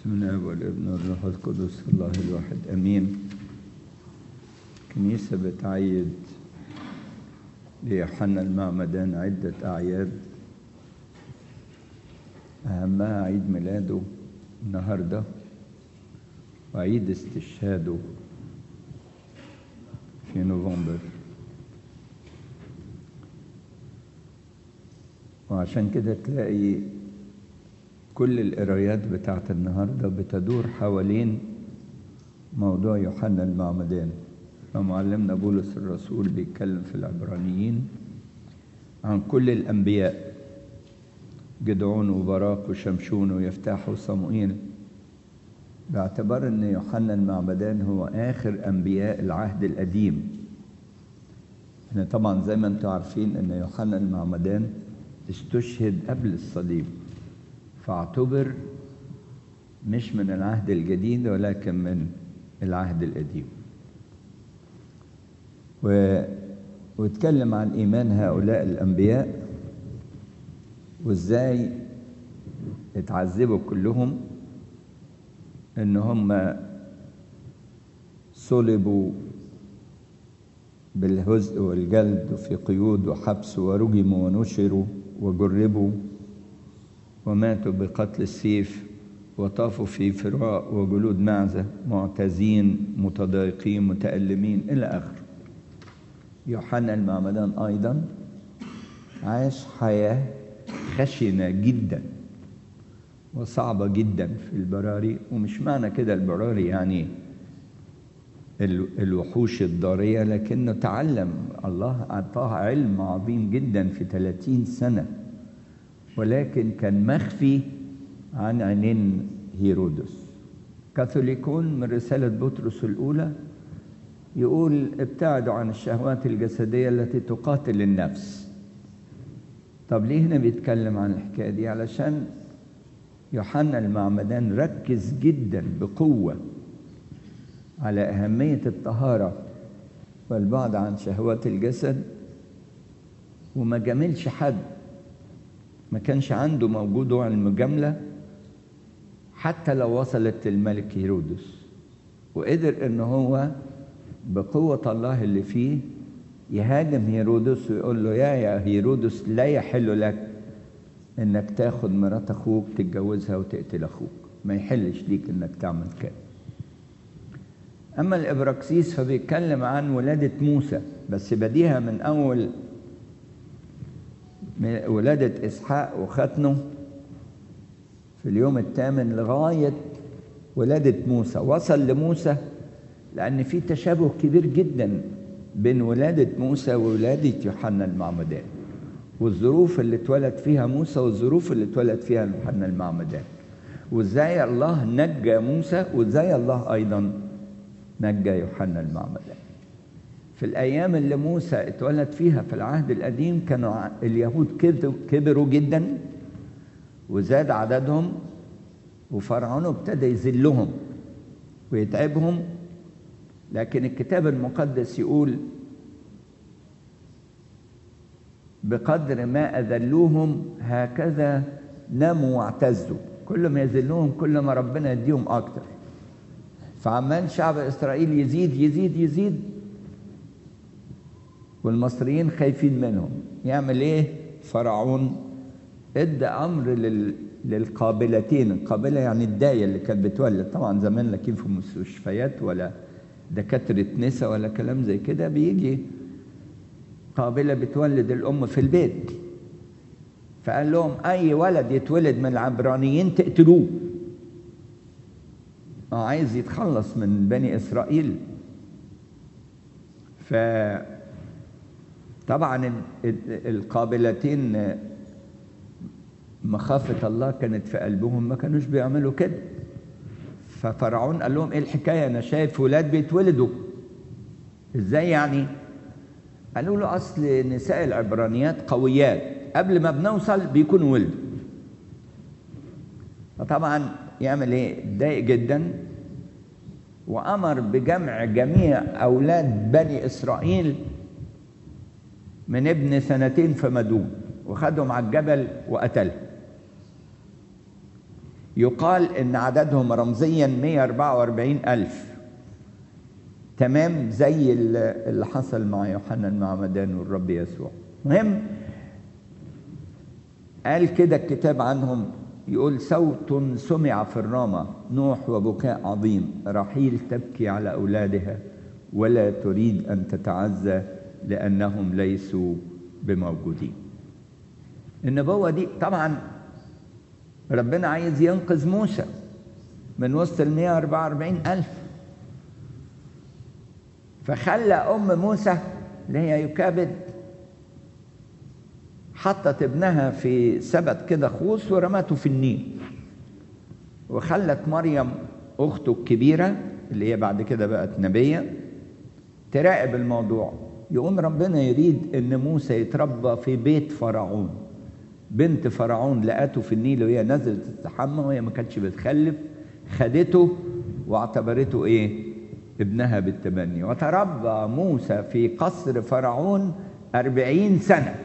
بسم الله والابن والروح القدس الله الواحد امين كنيسة بتعيد ليوحنا المعمدان عدة أعياد أهمها عيد ميلاده النهاردة وعيد استشهاده في نوفمبر وعشان كده تلاقي كل القرايات بتاعت النهاردة بتدور حوالين موضوع يوحنا المعمدان فمعلمنا بولس الرسول بيتكلم في العبرانيين عن كل الأنبياء جدعون وبراق وشمشون ويفتاح وصموئيل باعتبار أن يوحنا المعمدان هو آخر أنبياء العهد القديم احنا طبعا زي ما انتم عارفين أن يوحنا المعمدان استشهد قبل الصليب فاعتبر مش من العهد الجديد ولكن من العهد القديم و... واتكلم عن إيمان هؤلاء الأنبياء وإزاي اتعذبوا كلهم إن هم صلبوا بالهزء والجلد وفي قيود وحبس ورجموا ونشروا وجربوا وماتوا بقتل السيف وطافوا في فراء وجلود معزة معتزين متضايقين متألمين إلى آخره يوحنا المعمدان أيضا عاش حياة خشنة جدا وصعبة جدا في البراري ومش معنى كده البراري يعني الوحوش الضارية لكنه تعلم الله أعطاه علم عظيم جدا في 30 سنة ولكن كان مخفي عن عينين هيرودس كاثوليكون من رسالة بطرس الأولى يقول ابتعدوا عن الشهوات الجسدية التي تقاتل النفس طب ليه هنا بيتكلم عن الحكاية دي علشان يوحنا المعمدان ركز جدا بقوة على أهمية الطهارة والبعد عن شهوات الجسد وما جاملش حد ما كانش عنده موجود نوع المجاملة حتى لو وصلت للملك هيرودس وقدر ان هو بقوة الله اللي فيه يهاجم هيرودس ويقول له يا يا هيرودس لا يحل لك انك تاخد مرات اخوك تتجوزها وتقتل اخوك ما يحلش ليك انك تعمل كده اما الابراكسيس فبيتكلم عن ولادة موسى بس بديها من اول ولادة إسحاق وختنه في اليوم الثامن لغاية ولادة موسى وصل لموسى لأن في تشابه كبير جدا بين ولادة موسى وولادة يوحنا المعمدان والظروف اللي اتولد فيها موسى والظروف اللي اتولد فيها يوحنا المعمدان وازاي الله نجى موسى وازاي الله أيضا نجى يوحنا المعمدان في الأيام اللي موسى اتولد فيها في العهد القديم كانوا اليهود كبروا جدا وزاد عددهم وفرعون ابتدى يذلهم ويتعبهم لكن الكتاب المقدس يقول بقدر ما أذلوهم هكذا ناموا واعتزوا كل ما يذلوهم كل ما ربنا يديهم أكتر فعمال شعب إسرائيل يزيد يزيد يزيد والمصريين خايفين منهم يعمل ايه فرعون ادى امر لل... للقابلتين القابله يعني الدايه اللي كانت بتولد طبعا زمان لا كان في مستشفيات ولا دكاتره نساء ولا كلام زي كده بيجي قابله بتولد الام في البيت فقال لهم اي ولد يتولد من العبرانيين تقتلوه اه عايز يتخلص من بني اسرائيل ف طبعا القابلتين مخافة الله كانت في قلبهم ما كانوش بيعملوا كده ففرعون قال لهم ايه الحكاية انا شايف ولاد بيتولدوا ازاي يعني قالوا له اصل نساء العبرانيات قويات قبل ما بنوصل بيكونوا ولدوا فطبعا يعمل ايه اتضايق جدا وامر بجمع جميع اولاد بني اسرائيل من ابن سنتين فما دون وخدهم على الجبل وقتلهم يقال ان عددهم رمزيا 144 ألف تمام زي اللي حصل مع يوحنا المعمدان والرب يسوع مهم قال كده الكتاب عنهم يقول صوت سمع في الرامة نوح وبكاء عظيم رحيل تبكي على أولادها ولا تريد أن تتعزى لأنهم ليسوا بموجودين النبوة دي طبعا ربنا عايز ينقذ موسى من وسط ال 144 ألف فخلى أم موسى اللي هي يكابد حطت ابنها في سبت كده خوص ورمته في النيل وخلت مريم أخته الكبيرة اللي هي بعد كده بقت نبية تراقب الموضوع يقوم ربنا يريد ان موسى يتربى في بيت فرعون بنت فرعون لقته في النيل وهي نزلت تستحمى وهي ما كانتش بتخلف خدته واعتبرته ايه ابنها بالتبني وتربى موسى في قصر فرعون أربعين سنة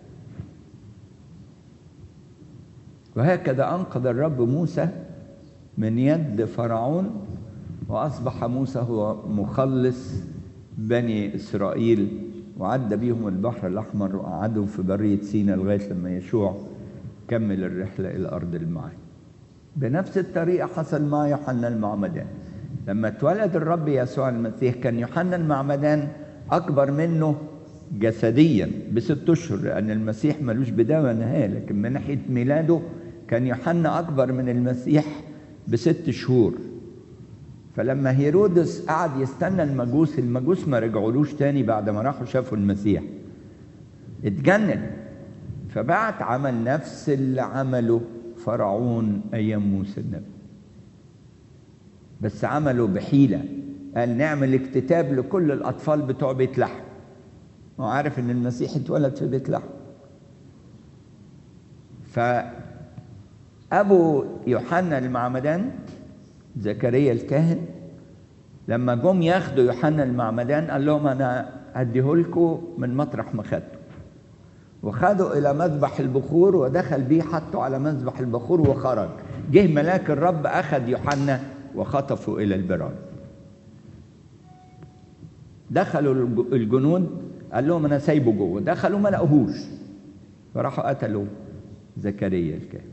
وهكذا أنقذ الرب موسى من يد فرعون وأصبح موسى هو مخلص بني إسرائيل وعدى بيهم البحر الأحمر وقعدوا في برية سينا لغاية لما يشوع كمل الرحلة إلى أرض المعاد بنفس الطريقة حصل مع يوحنا المعمدان لما اتولد الرب يسوع المسيح كان يوحنا المعمدان أكبر منه جسديا بست أشهر لأن المسيح ملوش بداية ونهاية لكن من ناحية ميلاده كان يوحنا أكبر من المسيح بست شهور فلما هيرودس قعد يستنى المجوس المجوس ما رجعولوش تاني بعد ما راحوا شافوا المسيح اتجنن فبعت عمل نفس اللي عمله فرعون ايام موسى النبي بس عمله بحيله قال نعمل اكتتاب لكل الاطفال بتوع بيت لحم وعارف ان المسيح اتولد في بيت لحم فابو يوحنا المعمدان زكريا الكاهن لما جم ياخدوا يوحنا المعمدان قال لهم انا هديهولكم من مطرح ما خدته وخدوا الى مذبح البخور ودخل بيه حطه على مذبح البخور وخرج جه ملاك الرب اخذ يوحنا وخطفه الى البرار دخلوا الجنود قال لهم انا سايبه جوه دخلوا ما لقوهوش فراحوا قتلوا زكريا الكاهن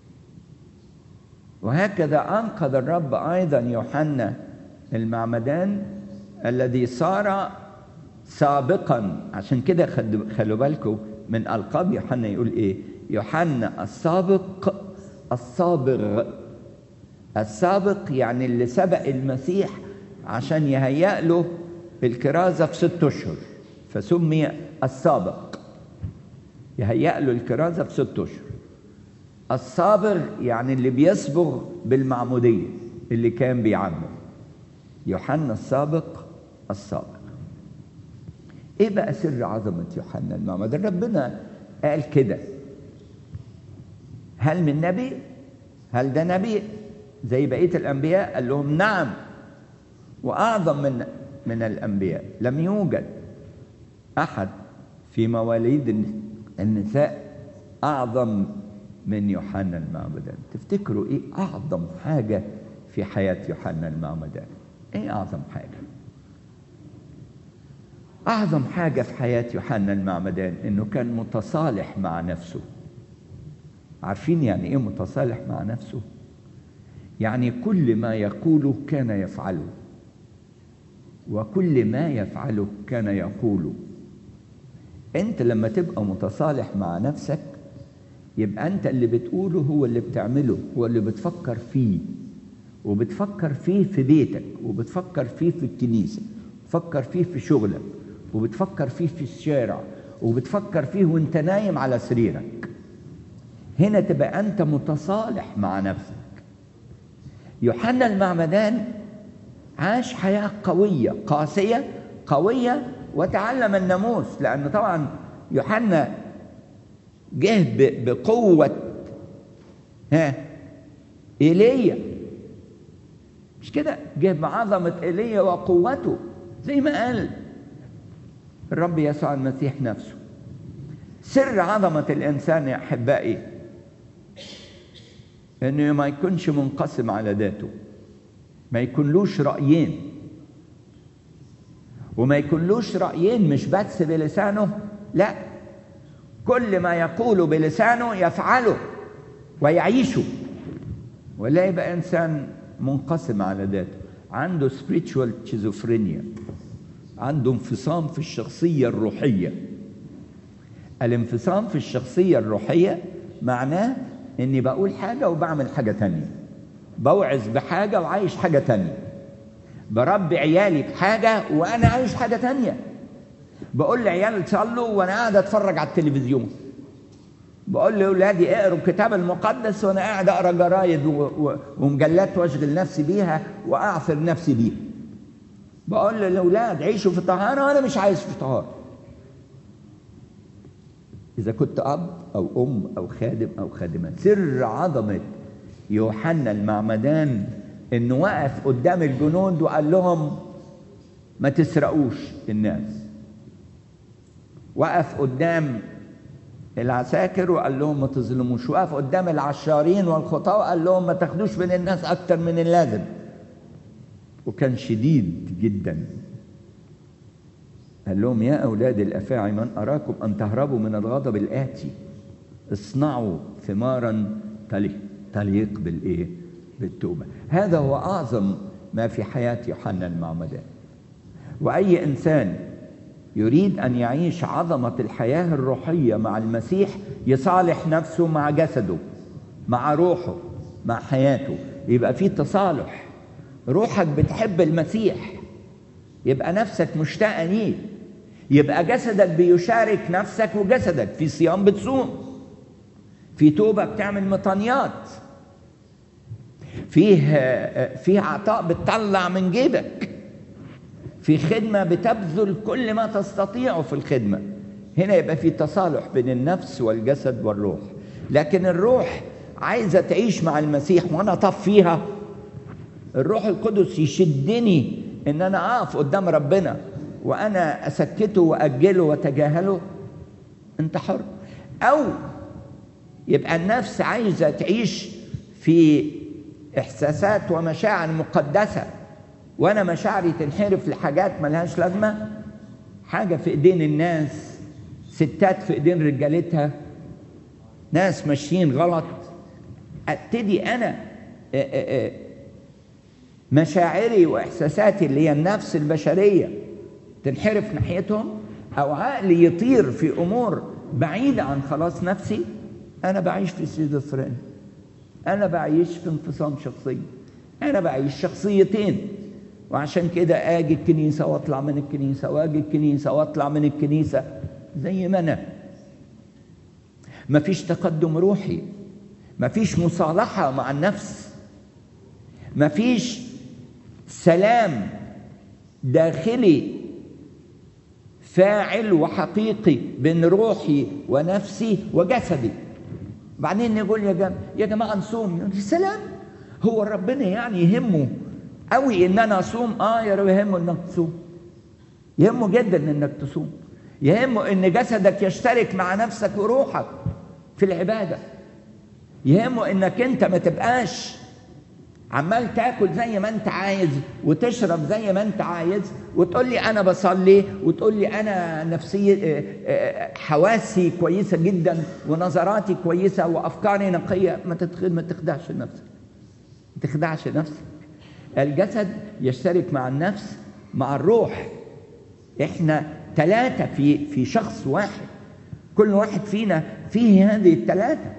وهكذا انقذ الرب ايضا يوحنا المعمدان الذي صار سابقا عشان كده خلوا بالكم من القاب يوحنا يقول ايه يوحنا السابق الصابغ السابق يعني اللي سبق المسيح عشان يهيأ له الكرازة في ست أشهر فسمي السابق يهيأ له الكرازة في ست أشهر الصابغ يعني اللي بيصبغ بالمعمودية اللي كان بيعمد يوحنا السابق السابق ايه بقى سر عظمة يوحنا المعمدان ربنا قال كده هل من نبي هل ده نبي زي بقية الأنبياء قال لهم نعم وأعظم من من الأنبياء لم يوجد أحد في مواليد النساء أعظم من يوحنا المعمدان تفتكروا ايه اعظم حاجه في حياه يوحنا المعمدان ايه اعظم حاجه اعظم حاجه في حياه يوحنا المعمدان انه كان متصالح مع نفسه عارفين يعني ايه متصالح مع نفسه يعني كل ما يقوله كان يفعله وكل ما يفعله كان يقوله انت لما تبقى متصالح مع نفسك يبقى انت اللي بتقوله هو اللي بتعمله هو اللي بتفكر فيه وبتفكر فيه في بيتك وبتفكر فيه في الكنيسة بتفكر فيه في شغلك وبتفكر فيه في الشارع وبتفكر فيه وانت نايم على سريرك هنا تبقى انت متصالح مع نفسك يوحنا المعمدان عاش حياة قوية قاسية قوية وتعلم الناموس لأنه طبعا يوحنا جه بقوة ها ايليا مش كده جه بعظمة ايليا وقوته زي ما قال الرب يسوع المسيح نفسه سر عظمة الإنسان يا أحبائي انه ما يكونش منقسم على ذاته ما يكونلوش رايين وما يكونلوش رايين مش بس بلسانه لا كل ما يقوله بلسانه يفعله ويعيشه ولا يبقى انسان منقسم على ذاته عنده spiritual schizophrenia عنده انفصام في الشخصيه الروحيه الانفصام في الشخصيه الروحيه معناه اني بقول حاجه وبعمل حاجه تانية بوعظ بحاجه وعايش حاجه تانية بربي عيالي بحاجه وانا عايش حاجه تانية بقول لعيالي صلوا وانا قاعد اتفرج على التلفزيون بقول لاولادي اقروا الكتاب المقدس وانا قاعد اقرا جرايد ومجلات واشغل نفسي بيها واعثر نفسي بيها بقول للاولاد عيشوا في طهاره وانا مش عايش في طهاره اذا كنت اب او ام او خادم او خادمه سر عظمه يوحنا المعمدان انه وقف قدام الجنود وقال لهم ما تسرقوش الناس وقف قدام العساكر وقال لهم ما تظلموش وقف قدام العشارين والخطاة وقال لهم ما تاخدوش من الناس أكتر من اللازم وكان شديد جدا قال لهم يا أولاد الأفاعي من أراكم أن تهربوا من الغضب الآتي اصنعوا ثمارا تليق بالإيه؟ بالتوبة هذا هو أعظم ما في حياة يوحنا المعمدان وأي إنسان يريد ان يعيش عظمه الحياه الروحيه مع المسيح يصالح نفسه مع جسده مع روحه مع حياته يبقى في تصالح روحك بتحب المسيح يبقى نفسك مشتاقه ليه يبقى جسدك بيشارك نفسك وجسدك في صيام بتصوم في توبه بتعمل مطانيات فيه فيه عطاء بتطلع من جيبك في خدمة بتبذل كل ما تستطيعه في الخدمة هنا يبقى في تصالح بين النفس والجسد والروح لكن الروح عايزة تعيش مع المسيح وأنا طف فيها الروح القدس يشدني إن أنا أقف قدام ربنا وأنا أسكته وأجله وأتجاهله أنت حر أو يبقى النفس عايزة تعيش في إحساسات ومشاعر مقدسة وانا مشاعري تنحرف لحاجات ملهاش لازمه حاجه في ايدين الناس ستات في ايدين رجالتها ناس ماشيين غلط ابتدي انا مشاعري واحساساتي اللي هي النفس البشريه تنحرف ناحيتهم او عقلي يطير في امور بعيده عن خلاص نفسي انا بعيش في سيزوفرينيا انا بعيش في انفصام شخصيه انا بعيش شخصيتين وعشان كده اجي الكنيسه واطلع من الكنيسه واجي الكنيسه واطلع من الكنيسه زي ما انا مفيش تقدم روحي مفيش مصالحه مع النفس مفيش سلام داخلي فاعل وحقيقي بين روحي ونفسي وجسدي بعدين نقول يا جماعه يا جماعه نصوم سلام هو ربنا يعني يهمه قوي ان انا اصوم اه يا رب يهمه انك تصوم يهمه جدا انك تصوم يهمه ان جسدك يشترك مع نفسك وروحك في العباده يهمه انك انت ما تبقاش عمال تاكل زي ما انت عايز وتشرب زي ما انت عايز وتقول لي انا بصلي وتقول لي انا نفسي حواسي كويسه جدا ونظراتي كويسه وافكاري نقيه ما ما تخدعش نفسك ما تخدعش نفسك الجسد يشترك مع النفس مع الروح احنا ثلاثة في في شخص واحد كل واحد فينا فيه هذه الثلاثة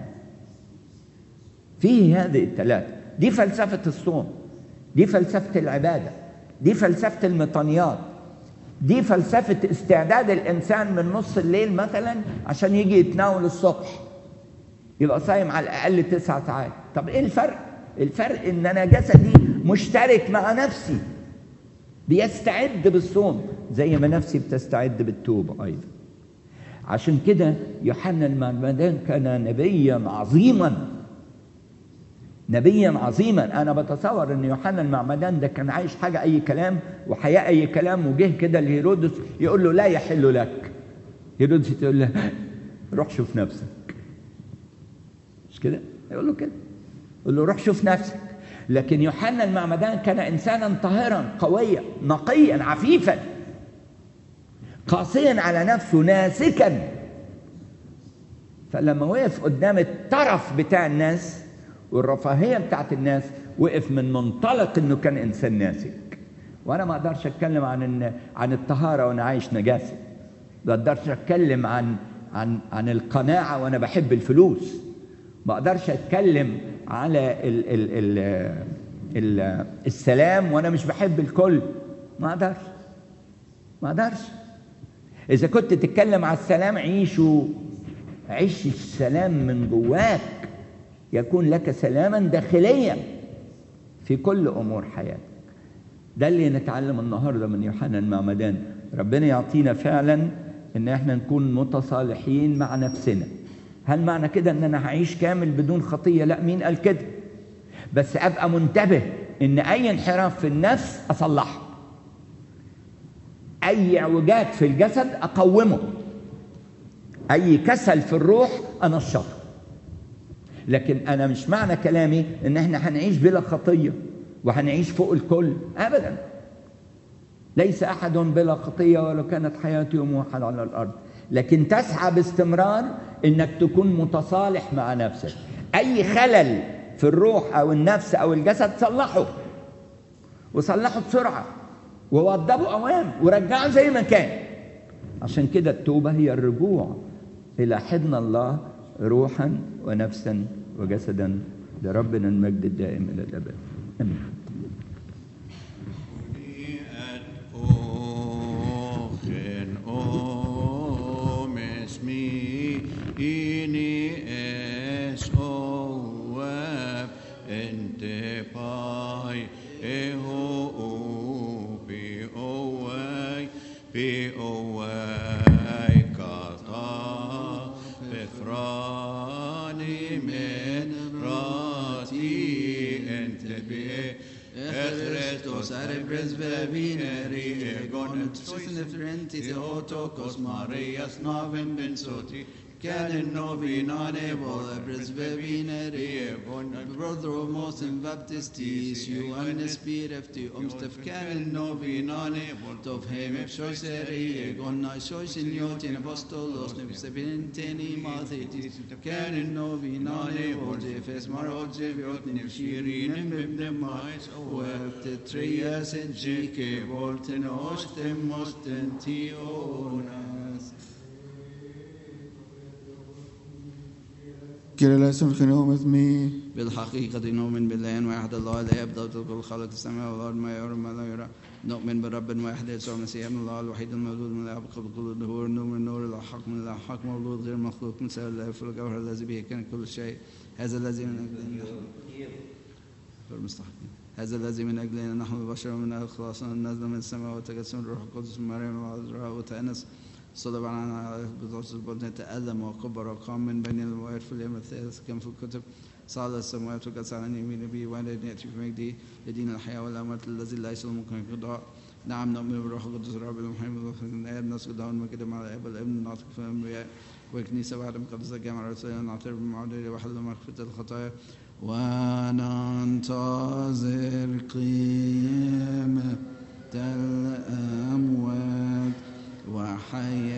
فيه هذه الثلاثة دي فلسفة الصوم دي فلسفة العبادة دي فلسفة المطانيات دي فلسفة استعداد الإنسان من نص الليل مثلا عشان يجي يتناول الصبح يبقى صايم على الأقل تسع ساعات طب إيه الفرق؟ الفرق إن أنا جسدي مشترك مع نفسي بيستعد بالصوم زي ما نفسي بتستعد بالتوبة أيضا عشان كده يوحنا المعمدان كان نبيا عظيما نبيا عظيما انا بتصور ان يوحنا المعمدان ده كان عايش حاجه اي كلام وحياه اي كلام وجه كده لهيرودس يقول له لا يحل لك هيرودس يقول له روح شوف نفسك مش كده يقول له كده قل له روح شوف نفسك لكن يوحنا المعمدان كان انسانا طاهرا قويا نقيا عفيفا قاسيا على نفسه ناسكا فلما وقف قدام الطرف بتاع الناس والرفاهيه بتاعت الناس وقف من منطلق انه كان انسان ناسك وانا ما اقدرش اتكلم عن إن عن الطهاره وانا عايش نجاسه ما اقدرش اتكلم عن عن عن القناعه وانا بحب الفلوس ما اقدرش اتكلم على ال ال ال ال السلام وانا مش بحب الكل ما اقدرش ما اقدرش اذا كنت تتكلم على السلام عيشه عيش السلام من جواك يكون لك سلاما داخليا في كل امور حياتك ده اللي نتعلم النهارده من يوحنا المعمدان ربنا يعطينا فعلا ان احنا نكون متصالحين مع نفسنا هل معنى كده ان انا هعيش كامل بدون خطيه لا مين قال كده بس ابقى منتبه ان اي انحراف في النفس اصلحه اي اعوجاج في الجسد اقومه اي كسل في الروح انشطه لكن انا مش معنى كلامي ان احنا هنعيش بلا خطيه وهنعيش فوق الكل ابدا ليس احد بلا خطيه ولو كانت حياته يوم واحد على الارض لكن تسعى باستمرار انك تكون متصالح مع نفسك اي خلل في الروح او النفس او الجسد صلحه وصلحه بسرعه ووضبه اوام ورجعه زي ما كان عشان كده التوبه هي الرجوع الى حضن الله روحا ونفسا وجسدا لربنا المجد الدائم الى الابد امين Ochen omes mi ini es oef ente pai eho upi oai pi oai kata befrani men rati ente be Christos are presbyvineri egon tsusin differenti theotokos Marias novem bensoti Canon novinane vola presbyvineri egon brother of most in baptistis you and the spirit of the umstef canon novinane voltov hem shoiseri egon na shoisin yotin apostolos nebsebinteni mathetis canon novinane volje fes maroje viotni shirin bibnemais Wefte trias en jike volten ostem mosten tionas. Kirillesum genomen me. بالحقيقة نؤمن بالله واحد الله لا يبدأ كل خلق السماء والأرض ما يرى ما لا يرى نؤمن برب واحد يسوع المسيح ابن الله الوحيد المولود من الآب قبل كل الدهور نور من نور الحق من الحق مولود غير مخلوق من سائر الله في الجوهر الذي به كان كل شيء هذا الذي من أجلنا غير مستحقين هذا الذي من أجلنا نحن البشر من أجل خلاصنا نزل من السماء وتجسم الروح القدس من مريم العذراء وتأنس صلب على بطرس البطن تألم وكبر وقام من بين الأموات في اليوم الثالث كم في الكتب صعد السماوات وجلس على يمين به وعلى يأتي في مجده لدين الحياة والأموات الذي ليس ممكن القضاء نعم نؤمن بالروح القدس رب المحيي الآب نسجد له المجد مع الآب والابن الناطق في الأنبياء والكنيسة بعد مقدسة الجامعة الرسولية نعترف بالمعادلة وحل مغفرة الخطايا وننتظر قيامة الأموات وحياة